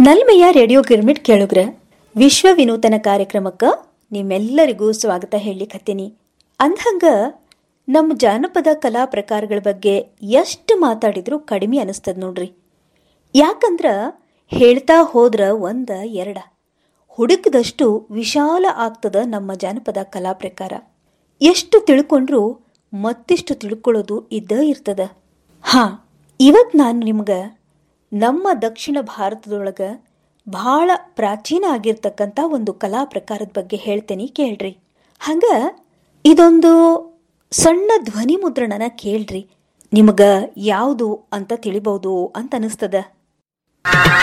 ನಲ್ಮೆಯ radio girmit ಕೇಳುಗ್ರ ವಿಶ್ವ ವಿನೂತನ ಕಾರ್ಯಕ್ರಮಕ್ಕೆ ನಿಮ್ಮೆಲ್ಲರಿಗೂ ಸ್ವಾಗತ ಹೇಳಿಕತ್ತೀನಿ ಅಂದ್ಹಂಗ ನಮ್ಮ ಜಾನಪದ ಕಲಾ ಪ್ರಕಾರಗಳ ಬಗ್ಗೆ ಎಷ್ಟು ಮಾತಾಡಿದ್ರೂ ಕಡಿಮೆ ಅನಿಸ್ತದ ನೋಡ್ರಿ ಯಾಕಂದ್ರ ಹೇಳ್ತಾ ಹೋದ್ರ ಒಂದ ಎರಡ ಹುಡುಕದಷ್ಟು ವಿಶಾಲ ಆಗ್ತದ ನಮ್ಮ ಜಾನಪದ ಕಲಾ ಪ್ರಕಾರ ಎಷ್ಟು ತಿಳ್ಕೊಂಡ್ರೂ ಮತ್ತಿಷ್ಟು ತಿಳ್ಕೊಳ್ಳೋದು ಇದ್ದ ಇರ್ತದ ಹಾ ಇವತ್ ನಾನು ನಿಮ್ಗ ನಮ್ಮ ದಕ್ಷಿಣ ಭಾರತದೊಳಗ ಬಹಳ ಪ್ರಾಚೀನ ಆಗಿರ್ತಕ್ಕಂಥ ಒಂದು ಕಲಾ ಪ್ರಕಾರದ ಬಗ್ಗೆ ಹೇಳ್ತೇನೆ ಕೇಳ್ರಿ ಹಂಗ ಇದೊಂದು ಸಣ್ಣ ಧ್ವನಿ ಮುದ್ರಣನ ಕೇಳ್ರಿ ನಿಮಗ ಯಾವುದು ಅಂತ ತಿಳಿಬಹುದು ಅಂತ ಅನಿಸ್ತದ